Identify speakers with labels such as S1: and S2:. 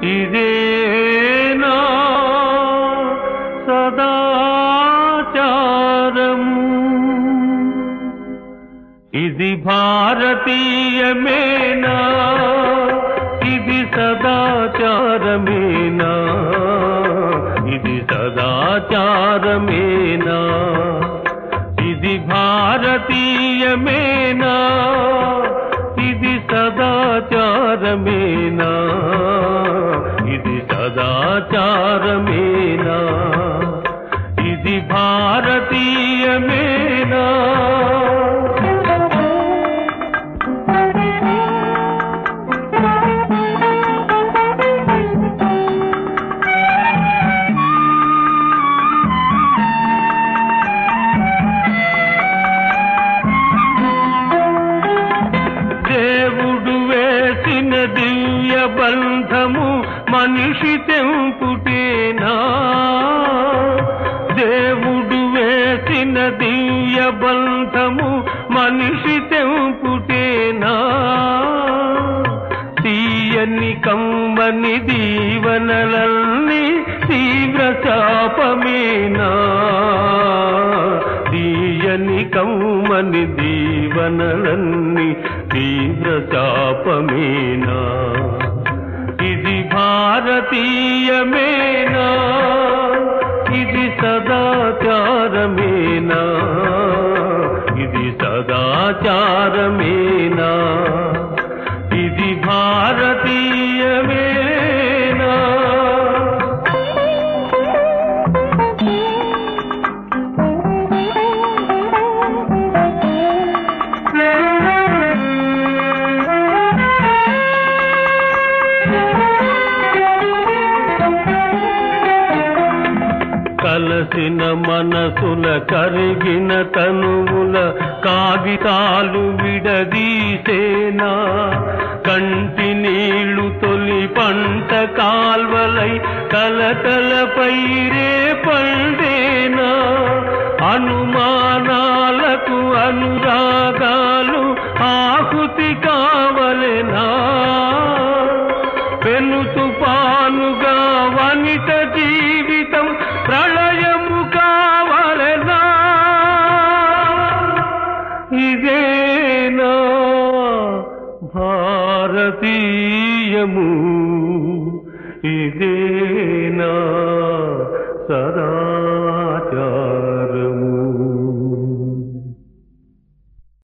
S1: ఇదేనా సదాచారము ఇది భారతీయమేనా ఇది సదాచారమేనా ఇది సదాచారమేనా ఇది భారతీయమేనా ఇది సదాచారమేనా ఇది సదాచారమేనా ఇది భారతీయమేనా దేవుడు వేసిన దివ్య బంధము మనిషి తెంపుటేనా దేవుడు వేసిన దివ్య బంధము మనిషి తెంపుటేనా తీయని కమ్మని దీవనలన్నీ తీవ్ర శాపమేనా తీయని కమ్మని దీవనలన్నీ తీవ్ర శాపమేనా ఇది భారతీయమేనా ఇది సదాచారమేనా ఇది సదాచారమేనా ఇది భారతీయమేనా కలసిన మనసుల కరిగిన తనువుల కాగితాలు విడదీసేనా కంటి నీళ్లు తొలి పంట కాల్వలై కలకలపై రే పండేనా అనుమానాలకు అనురాగాలు ఆహుతి కావలెనా పెను తుపానుగా వనిత జీవితం ప్రళయము కావలెనా ఇదేనా భారతీయము ఇదేనా